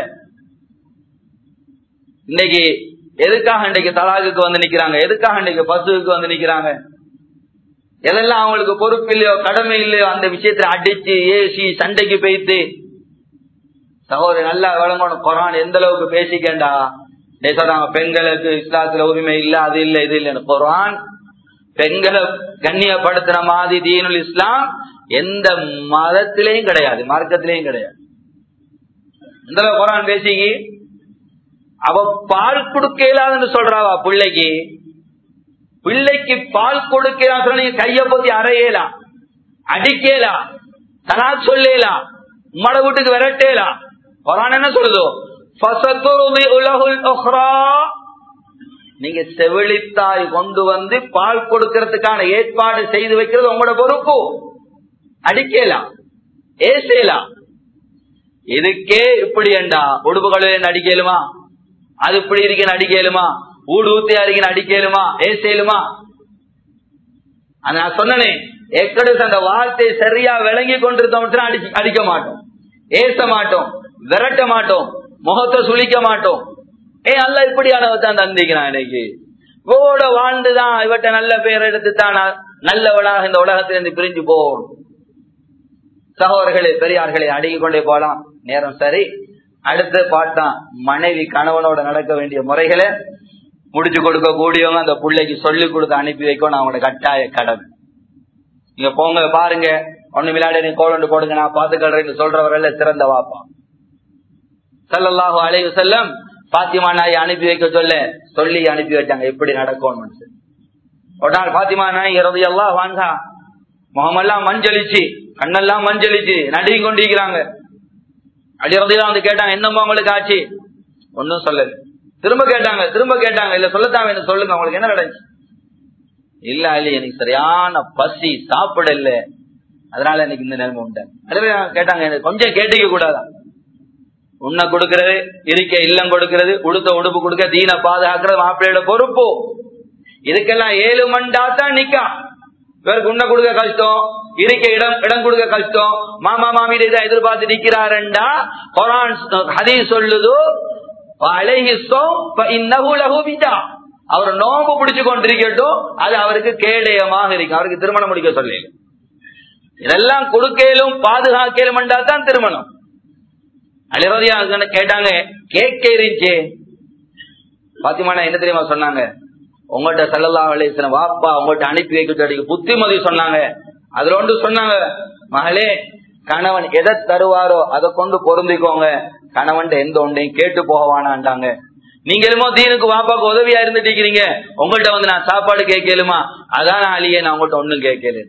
இன்னைக்கு எதுக்காக இன்னைக்கு தலாகுக்கு வந்து நிக்கிறாங்க எதுக்காக இன்னைக்கு பசுவுக்கு வந்து நிக்கிறாங்க எதெல்லாம் அவங்களுக்கு பொறுப்பு இல்லையோ கடமை இல்லையோ அந்த விஷயத்துல அடிச்சு ஏசி சண்டைக்கு போயிட்டு சகோதரி நல்லா விளங்கணும் குரான் எந்த அளவுக்கு பேசிக்கண்டா சொல்றாங்க பெண்களுக்கு இஸ்லாத்துல உரிமை இல்ல அது இல்ல இது இல்ல குரான் பெண்களை கண்ணியப்படுத்தின மாதிரி தீனுல் இஸ்லாம் எந்த மதத்திலையும் கிடையாது மார்க்கத்திலையும் கிடையாது எந்த அளவுக்கு குரான் பேசிக்கி அவ பால் கொடுக்க இயலாதுன்னு சொல்றாவா பிள்ளைக்கு பிள்ளைக்கு பால் கொடுக்கலாம் சொல்ல நீங்க கைய பத்தி அறையலாம் அடிக்கலாம் தலா சொல்லலாம் உம்மட வீட்டுக்கு விரட்டேலாம் குரான் என்ன சொல்லுதோ ஃபசத்துருதி உலகுல் உஹ்ரா நீங்க செவிலித்தாய் கொண்டு வந்து பால் கொடுக்கறதுக்கான ஏற்பாடு செய்து வைக்கிறது உங்களோட பொறுப்பு அடிக்கலாம் ஏசேலாம் இதுக்கே இப்படி என்றா உடுப்புகளில் அடிக்கலுமா அது இப்படி இருக்கேன்னு அடிக்கலுமா ஊடு ஊத்தியா இருக்கேன்னு அடிக்கலுமா ஏசேலுமா அது நான் சொன்னனே எக்கடுக்கு அந்த வார்த்தை சரியா விளங்கி கொண்டிருந்தோம் அடிச்சு அடிக்க மாட்டோம் ஏச மாட்டோம் விரட்ட மாட்டோம் முகத்தை சுளிக்க மாட்டோம் ஏ அல்ல இப்படியானவ தான் தந்திக்கிறான் இன்னைக்கு இவோட வாழ்ந்துதான் இவட்ட நல்ல பேர் எடுத்து தான் நல்லவளாக இந்த உலகத்திலிருந்து பிரிஞ்சு போகும் சகோதரர்களே பெரியார்களை அடங்கி கொண்டே போலாம் நேரம் சரி அடுத்து பார்த்தான் மனைவி கணவனோட நடக்க வேண்டிய முறைகளை முடிச்சு கொடுக்க கூடியவங்க அந்த பிள்ளைக்கு சொல்லி கொடுத்து அனுப்பி வைக்கணும் அவங்களோட கட்டாய கடமை நீங்க போங்க பாருங்க ஒண்ணு விளையாட நீ கோலண்டு போடுங்க நான் பாத்துக்கிறேன் சொல்றவர்கள் சிறந்த வாப்பா சல்லல்லாஹு அலைஹி செல்லம் பாத்திமா நாய் அனுப்பி வைக்க சொல்ல சொல்லி அனுப்பி வச்சாங்க எப்படி நடக்கும் ஒரு நாள் பாத்திமா நாய் இறதி எல்லாம் வாங்க முகமெல்லாம் மஞ்சளிச்சு கண்ணெல்லாம் மஞ்சளிச்சு நடுங்கி கொண்டிருக்கிறாங்க அடிறதையெல்லாம் வந்து கேட்டாங்க என்னம்மா உங்களுக்கு ஆச்சு ஒன்னும் சொல்லல திரும்ப கேட்டாங்க திரும்ப கேட்டாங்க இல்ல சொல்லத்தான் வேணும் சொல்லுங்க உங்களுக்கு என்ன நடந்துச்சு இல்ல இல்ல எனக்கு சரியான பசி சாப்பிட இல்ல அதனால எனக்கு இந்த நிலைமை உண்டு அதுவே கேட்டாங்க எனக்கு கொஞ்சம் கேட்டுக்க கூடாதா உண்ண கொடுக்கறது இருக்க இல்லம் கொடுக்கறது உடுத்த உடுப்பு கொடுக்க தீன பாதுகாக்கிறது மாப்பிள்ளையோட பொறுப்பு இதுக்கெல்லாம் ஏழு மண்டா தான் நிக்கா இவருக்கு உண்ண கொடுக்க கஷ்டம் இருக்க இடம் இடம் கொடுக்க கஷ்டம் மாமா மாமி இதை எதிர்பார்த்து நிக்கிறாருண்டா குரான் ஹதீஸ் சொல்லுது அவர் நோம்பு பிடிச்சு கொண்டிருக்கட்டும் அது அவருக்கு கேடயமாக இருக்கும் அவருக்கு திருமணம் முடிக்க சொல்லி இதெல்லாம் கொடுக்கலும் பாதுகாக்கலும் தான் திருமணம் அலிரோதியா கேட்டாங்க கேட்க இருந்துச்சு பாத்திமான என்ன தெரியுமா சொன்னாங்க உங்கள்கிட்ட செல்லல்லா அலிசன வாப்பா உங்கள்கிட்ட அனுப்பி வைக்க புத்திமதி சொன்னாங்க அதுல ஒன்று சொன்னாங்க மகளே கணவன் எதை தருவாரோ அதை கொண்டு பொருந்திக்கோங்க கணவன் எந்த ஒன்றையும் கேட்டு போகவானான்ட்டாங்க நீங்க என்னமோ தீனுக்கு வாப்பாக்கு உதவியா இருந்துட்டு இருக்கிறீங்க உங்கள்கிட்ட வந்து நான் சாப்பாடு கேட்கலுமா அதான் நான் அழியே நான் உங்கள்கிட்ட ஒண்ணும் கேட்கல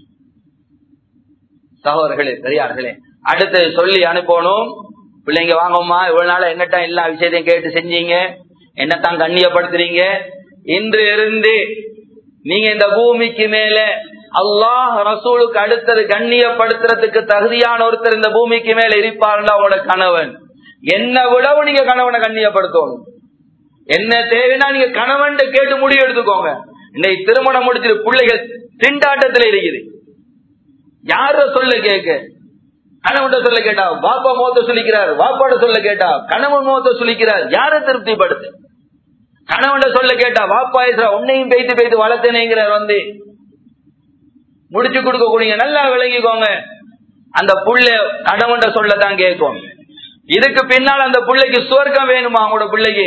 சகோதரர்களே பெரியார்களே அடுத்து சொல்லி அனுப்பணும் பிள்ளைங்க வாங்கம்மா இவ்வளவு நாள் என்னத்தான் எல்லா விஷயத்தையும் கேட்டு செஞ்சீங்க என்னத்தான் கண்ணியப்படுத்துறீங்க இன்று இருந்து நீங்க இந்த பூமிக்கு மேல அல்லாஹ் ரசூலுக்கு அடுத்தது கண்ணியப்படுத்துறதுக்கு தகுதியான ஒருத்தர் இந்த பூமிக்கு மேல இருப்பாருன்னா அவங்களோட கணவன் என்ன விடவும் நீங்க கணவனை கண்ணியப்படுத்தணும் என்ன தேவைன்னா நீங்க கணவன் கேட்டு முடிவு எடுத்துக்கோங்க இன்னைக்கு திருமணம் முடிச்சிட்டு பிள்ளைகள் திண்டாட்டத்துல இருக்குது யார சொல்ல கேட்க கணவன் சொல்ல கேட்டா பாப்பா மோத்த சொல்லிக்கிறார் பாப்பாட சொல்ல கேட்டா கணவன் மோத்த சொல்லிக்கிறார் யார திருப்திப்படுத்து கணவன் சொல்ல கேட்டா வாப்பா உன்னையும் பெய்து பெய்து வளர்த்தனேங்கிறார் வந்து முடிச்சு கொடுக்க கூடிய நல்லா விளங்கிக்கோங்க அந்த புள்ள கணவன் சொல்லத்தான் கேட்கும் இதுக்கு பின்னால் அந்த பிள்ளைக்கு சுவர்க்கம் வேணுமா அவங்களோட பிள்ளைக்கு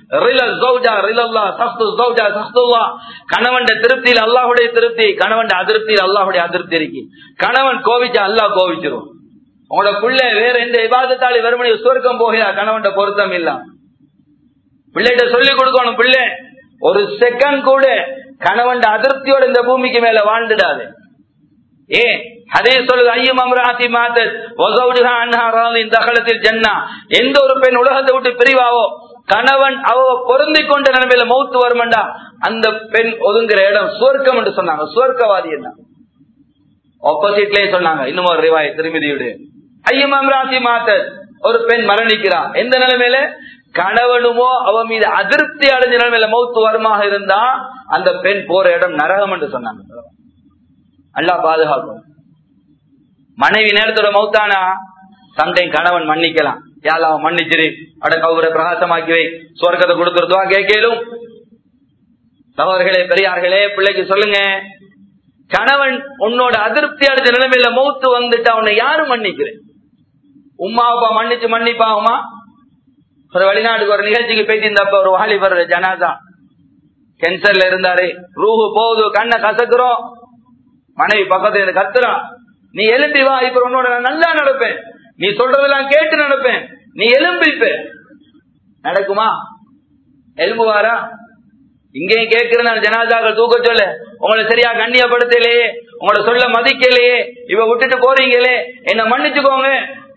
கணவன் திருப்தியில் அல்லாஹுடைய திருப்தி கணவன் அதிருப்தியில் அல்லாஹுடைய அதிருப்தி இருக்கு கணவன் கோவிச்சா அல்லாஹ் கோவிச்சிரும் உங்களோட பிள்ளை வேற எந்த விவாதத்தாலே வெறுமனை சுவர்க்கம் போகிறா கணவன் பொருத்தம் இல்ல பிள்ளைகிட்ட சொல்லி கொடுக்கணும் பிள்ளை ஒரு செகண்ட் கூட கணவன் அதிருப்தியோட இந்த பூமிக்கு மேல வாழ்ந்துடாது ஏ அதே சொல்லுது ஐயம் அம்ராத்தி மாத்தத் தகலத்தில் ஜன்னா எந்த ஒரு பெண் உலகத்தை விட்டு பிரிவாவோ கணவன் அவ பொருந்தி கொண்ட நிலைமையில மௌத்து வருமண்டா அந்த பெண் ஒதுங்குற இடம் சுவர்க்கம் என்று சொன்னாங்க சுவர்க்கவாதி என்ன ஆப்போசிட்லயே சொன்னாங்க இன்னும் ஒரு ரிவாய் திருமதியுடு ஐயம் அம்ராத்தி மாத்தத் ஒரு பெண் மரணிக்கிறா எந்த நிலைமையில கணவனுமோ அவன் மீது அதிருப்தி அடைஞ்ச நிலைமையில மௌத்து வருமாக இருந்தா அந்த பெண் போற இடம் நரகம் என்று சொன்னாங்க அல்லா பாதுகாக்கும் மனைவி நேரத்தோட மௌத்தானா சண்டையும் கணவன் மன்னிக்கலாம் யாரும் மன்னிச்சிரு அட கௌர பிரகாசமாக்கி வை சுவர்க்கத்தை கொடுத்துருதுவா கேட்கலும் சகோதரர்களே பெரியார்களே பிள்ளைக்கு சொல்லுங்க கணவன் உன்னோட அதிருப்தி அடைஞ்ச நிலைமையில மௌத்து வந்துட்டு அவனை யாரும் மன்னிக்கிறேன் உமா அப்பா மன்னிச்சு மன்னிப்பாகுமா ஒரு வெளிநாட்டுக்கு ஒரு நிகழ்ச்சிக்கு போயிட்டு இருந்தப்ப ஒரு வாலிபர் ஜனாதா கேன்சர்ல இருந்தாரு ரூஹு போகுது கண்ணை கசக்குறோம் மனைவி பக்கத்துல இருந்து கத்துறா நீ எலும்பி வா இப்ப உன்னோட நான் நல்லா நடப்பேன் நீ சொல்றதெல்லாம் கேட்டு நடப்பேன் நீ எலும்பிப்ப நடக்குமா எலும்புவாரா இங்கேயும் கேட்கிறேன் ஜனாதாக்கள் தூக்க சொல்ல உங்களை சரியா கண்ணியப்படுத்தலையே உங்களை சொல்ல மதிக்கலையே இவ விட்டுட்டு போறீங்களே என்ன மன்னிச்சுக்கோங்க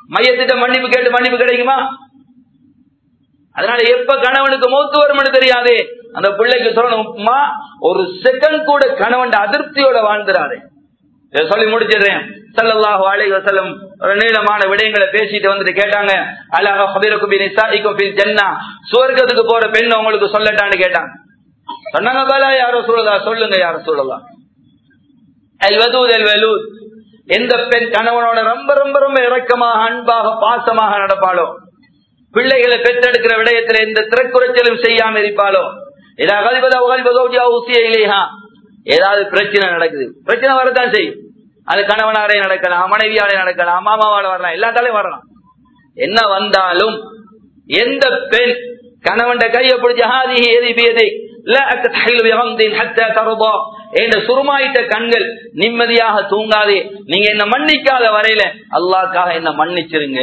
மையத்திட்ட மன்னிப்பு கேட்டு மன்னிப்பு கிடைக்குமா அதனால எப்ப கணவனுக்கு மூத்து வரும்னு தெரியாது அந்த பிள்ளைக்கு சொல்லணும்மா ஒரு செகண்ட் கூட கணவன் அதிருப்தியோட வாழ்ந்துறாரு இதை சொல்லி முடிச்சிடுறேன் சல்லல்லாஹு அலைஹி வஸல்லம் ஒரு நீளமான விடயங்களை பேசிட்டு வந்துட்டு கேட்டாங்க அல்லாஹ் ஹபிரக்கும் பி நிசாஇக்கும் ஃபில் ஜன்னah சுவர்க்கத்துக்கு போற பெண் உங்களுக்கு சொல்லட்டான்னு கேட்டாங்க சொன்னாங்க பலா யாரோ சொல்லலாம் சொல்லுங்க யாரோ சொல்லலாம் அல் வதூத் அல் வலூத் எந்த பெண் கணவனோட ரொம்ப ரொம்ப ரொம்ப இரக்கமாக அன்பாக பாசமாக நடப்பாளோ பிள்ளைகளை பெற்றெடுக்கிற விடயத்தில் எந்த திறக்குறைச்சலும் செய்யாம இருப்பாளோ ஏதாவது பிரச்சனை நடக்குது பிரச்சனை வரதான் செய்யும் அது கணவனாரே நடக்கலாம் மனைவியாலே நடக்கலாம் மாமாவால வரலாம் எல்லாத்தாலையும் வரலாம் என்ன வந்தாலும் எந்த பெண் கணவன் கையை பிடிச்ச ஹாதி எதி பேதை சுருமாயிட்ட கண்கள் நிம்மதியாக தூங்காதே நீங்க என்ன மன்னிக்காத வரையில அல்லாக்காக என்ன மன்னிச்சிருங்க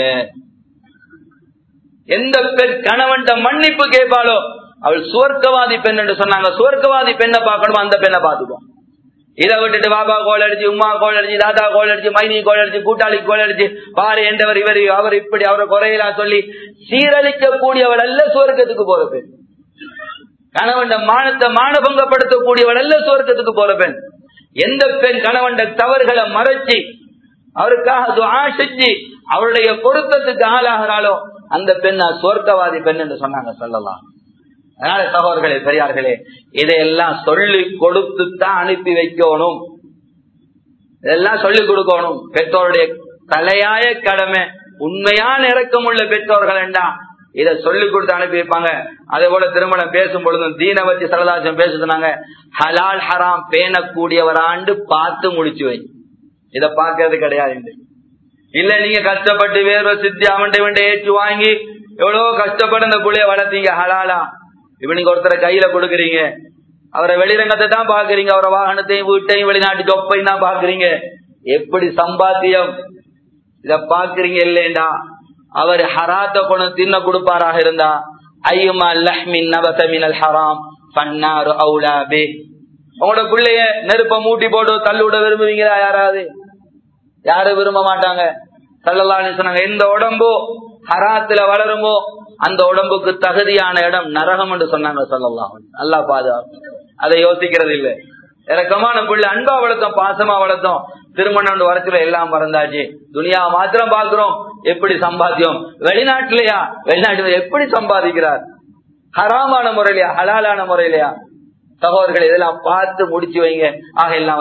எந்த பெண் கணவன் மன்னிப்பு கேட்பாளோ அவள் சுவர்க்கவாதி பெண் என்று சொன்னாங்க சுவர்க்கவாதி பெண்ணை பார்க்கணும் அந்த பெண்ணை பார்த்துப்போம் இதை விட்டுட்டு பாபா கோல் அடிச்சு உமா கோல் அடிச்சு தாத்தா கோல் அடிச்சு மைனி கோல் அடிச்சு கூட்டாளி கோல் அடிச்சு பாரு என்றவர் இவர் அவர் இப்படி அவரை குறையிலா சொல்லி சீரழிக்க கூடியவள் அல்ல சுவர்க்கத்துக்கு போற பெண் கணவன் மானத்தை மானபங்கப்படுத்தக்கூடியவள் அல்ல சுவர்க்கத்துக்கு போற பெண் எந்த பெண் கணவன் தவறுகளை மறைச்சி அவருக்காக துஆ செஞ்சு அவருடைய பொருத்தத்துக்கு ஆளாகிறாளோ அந்த பெண் சுவர்க்கவாதி பெண் என்று சொன்னாங்க சொல்லலாம் அதனால சகோதரர்களே பெரியார்களே இதையெல்லாம் சொல்லி கொடுத்து தான் அனுப்பி வைக்கணும் இதெல்லாம் சொல்லிக் கொடுக்கணும் பெற்றோருடைய தலையாய கடமை உண்மையான இறக்கம் உள்ள பெற்றோர்கள் என்றா இதை சொல்லிக் கொடுத்து அனுப்பி வைப்பாங்க அதே போல திருமணம் பேசும் பொழுதும் தீன வச்சு சரதாசம் பேசுனாங்க ஹலால் ஹராம் பேணக்கூடியவராண்டு பார்த்து முடிச்சு வை இத பாக்குறது கிடையாது இல்ல நீங்க கஷ்டப்பட்டு வேற சித்தி அவன்கிட்ட இவன்ட்ட ஏற்றி வாங்கி எவ்வளவு கஷ்டப்பட்டு இந்த புள்ளைய வளர்த்தீங்க ஹலாலா இப்ப நீங்க ஒருத்தரை கையில கொடுக்குறீங்க அவரை வெளிரங்கத்தை தான் பாக்குறீங்க அவரை வாகனத்தையும் வீட்டையும் வெளிநாட்டு தொப்பையும் தான் பாக்குறீங்க எப்படி சம்பாத்தியம் இத பாக்குறீங்க இல்லைண்டா அவர் ஹராத்த பணம் தின்ன கொடுப்பாராக இருந்தா ஐயுமா லஹ்மின் நபசமினல் ஹராம் பன்னாரு அவுலாபே உங்களோட பிள்ளைய நெருப்ப மூட்டி போட்டு தள்ளு விட விரும்புவீங்களா யாராவது யாரும் விரும்ப மாட்டாங்க சல்லல்லாஹு சொன்னாங்க எந்த உடம்பு ஹராத்துல வளருமோ அந்த உடம்புக்கு தகுதியான இடம் நரகம் என்று சொன்னாங்க சொல்லலாம் நல்லா பாதுகாப்பு அதை யோசிக்கிறது இல்லை இறக்கமான பிள்ளை அன்பா வளர்த்தோம் பாசமா வளர்த்தோம் திருமணம் வரத்துல எல்லாம் மறந்தாச்சு துனியா மாத்திரம் பாக்குறோம் எப்படி சம்பாத்தியம் வெளிநாட்டுலயா வெளிநாட்டுல எப்படி சம்பாதிக்கிறார் ஹராமான முறையிலையா ஹலாலான முறையிலையா சகோதரர்கள் இதெல்லாம் பார்த்து முடிச்சு வைங்க ஆக எல்லாம்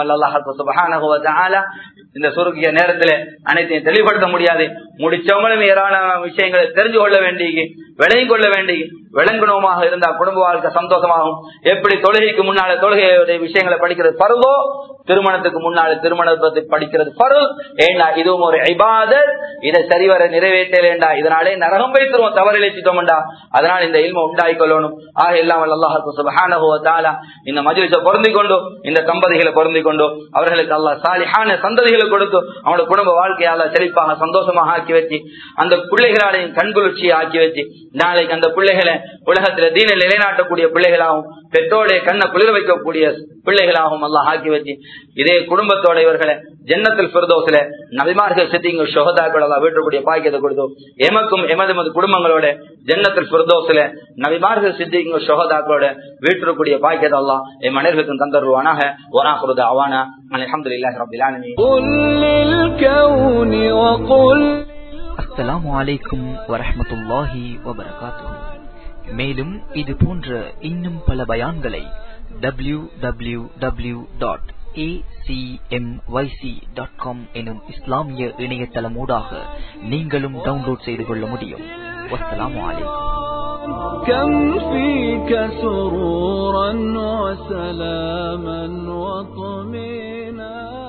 வல்ல இந்த சுருக்கிய நேரத்துல அனைத்தையும் தெளிவுபடுத்த முடியாது முடிச்சவங்களும் ஏராளமான விஷயங்களை தெரிஞ்சு கொள்ள வேண்டிய விளங்கி கொள்ள வேண்டி விளங்கணுமாக இருந்தா குடும்ப வாழ்க்கை சந்தோஷமாகும் எப்படி தொழுகைக்கு முன்னால தொழுகையுடைய விஷயங்களை படிக்கிறது பருவோ திருமணத்துக்கு முன்னால திருமணத்தை படிக்கிறது பருவ ஏண்டா இதுவும் ஒரு ஐபாதர் இதை சரிவர நிறைவேற்றலேண்டா இதனாலே நரகம் வைத்துருவோம் தவறிழைச்சிட்டோம்டா அதனால இந்த இல்ம உண்டாகி கொள்ளணும் ஆக எல்லாம் அல்லாஹு சுபஹானஹுவத்தாலா இந்த மஜிலிச பொருந்தி கொண்டு இந்த தம்பதிகளை பொருந்தி கொண்டு அவர்களுக்கு அல்லாஹ் சாலிஹான சந்ததிகளை கொடுத்து அவனோட குடும்ப வாழ்க்கையால செழிப்பாக சந்தோஷமாக ஆக்கி வச்சு அந்த பிள்ளைகளாலையும் கண்குளிர்ச்சியை ஆக்கி வச்சு நாளைக்கு அந்த பிள்ளைகளை உலகத்துல தீன நிலைநாட்டக்கூடிய பிள்ளைகளாகவும் பெற்றோடைய கண்ணை குளிர வைக்கக்கூடிய பிள்ளைகளாகவும் அல்லாஹ் ஆக்கி வச்சு இதே குடும்பத்தோட இவர்களை ஜன்னத்தில் பிரதோசில நபிமார்கள் சித்திங்க சுகதாக்கள் எல்லாம் வீட்டக்கூடிய பாக்கியத்தை கொடுத்தோம் எமக்கும் எமது எமது குடும்பங்களோட ஜன்னத்தில் பிரதோசில நபிமார்கள் சித்திங்க சுகதாக்களோட வீட்டிற்குரிய பாக்கியத்தை எல்லாம் என் மனிதர்களுக்கும் தந்தருவானாக ஒராகுருத அவானா அலமதுல்லாஹி ரபில் ஆலமீன் قل للكون وقل அஸ்ஸலாமு அலைக்கும் வரஹ்மத்துல்லாஹி வபரகாத்துஹு மேலும் இது போன்ற இன்னும் பல பயான்களை W W W dot dot com எனும் இஸ்லாமிய இணையதளமூடாக நீங்களும் டவுன்லோட் செய்து கொள்ள முடியும் வஸ்ஸலாமு அலைக்கும் كم فيك سرورا وسلاما وطمينا